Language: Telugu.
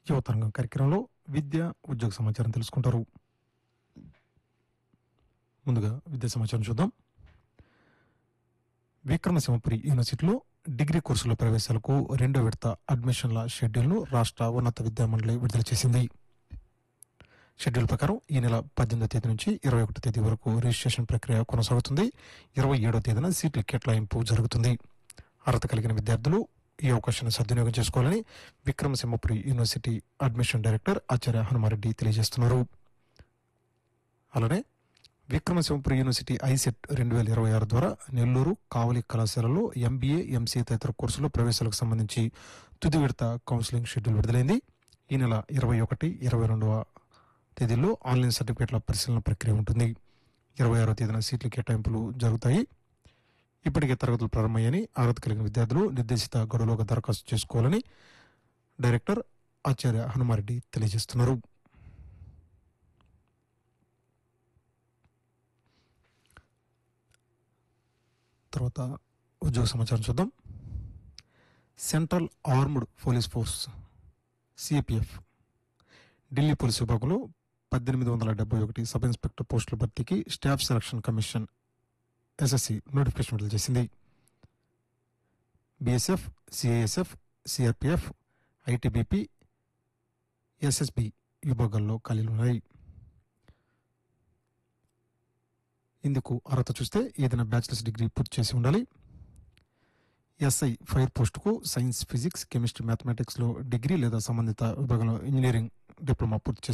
యువతరంగం కార్యక్రమంలో విద్య ఉద్యోగ సమాచారం తెలుసుకుంటారు ముందుగా విద్యా సమాచారం చూద్దాం విక్రమసింహపురి యూనివర్సిటీలో డిగ్రీ కోర్సుల ప్రవేశాలకు రెండో విడత అడ్మిషన్ల షెడ్యూల్ను రాష్ట్ర ఉన్నత విద్యా మండలి విడుదల చేసింది షెడ్యూల్ ప్రకారం ఈ నెల పద్దెనిమిదో తేదీ నుంచి ఇరవై ఒకటో తేదీ వరకు రిజిస్ట్రేషన్ ప్రక్రియ కొనసాగుతుంది ఇరవై ఏడో తేదీన సీట్ల కేటాయింపు జరుగుతుంది అర్హత కలిగిన విద్యార్థులు ఈ అవకాశాన్ని సద్వినియోగం చేసుకోవాలని Vikrama Simhapuri university admission director Acharya Hanumareddy తెలియజేస్తున్నారు అలానే విక్రమసింహపురి యూనివర్సిటీ ఐసెట్ రెండు వేల ఇరవై ఆరు ద్వారా నెల్లూరు కావలి కళాశాలలో ఎంబీఏ ఎంసీఏ తదితర కోర్సులో ప్రవేశాలకు సంబంధించి తుది విడత కౌన్సిలింగ్ షెడ్యూల్ విడుదలైంది ఈ నెల ఇరవై ఒకటి ఇరవై రెండవ తేదీల్లో ఆన్లైన్ సర్టిఫికేట్ల పరిశీలన ప్రక్రియ ఉంటుంది ఇరవై ఆరో తేదీన సీట్ల కేటాయింపులు జరుగుతాయి ఇప్పటికే తరగతులు ప్రారంభమయ్యాయని అర్హత కలిగిన విద్యార్థులు నిర్దేశిత గడువులోగా దరఖాస్తు చేసుకోవాలని డైరెక్టర్ ఆచార్య హనుమారెడ్డి తెలియజేస్తున్నారు తర్వాత ఉద్యోగ సమాచారం చూద్దాం central armed police force CPF Delhi police విభాగంలో పద్దెనిమిది వందల డెబ్బై ఒకటి సబ్ ఇన్స్పెక్టర్ పోస్టుల భర్తీకి staff selection commission SSC notification విడుదల చేసింది BSF CISF CRPF ITBP SSB విభాగాల్లో ఖాళీలు ఉన్నాయి ఇందుకు అర్హత చూస్తే ఏదైనా బ్యాచిలర్స్ డిగ్రీ పూర్తి చేసి ఉండాలి ఎస్ఐ ఫైర్ పోస్టుకు సైన్స్ ఫిజిక్స్ కెమిస్ట్రీ మ్యాథమెటిక్స్లో డిగ్రీ లేదా సంబంధిత విభాగంలో ఇంజనీరింగ్ డిప్లొమా పూర్తి చేసి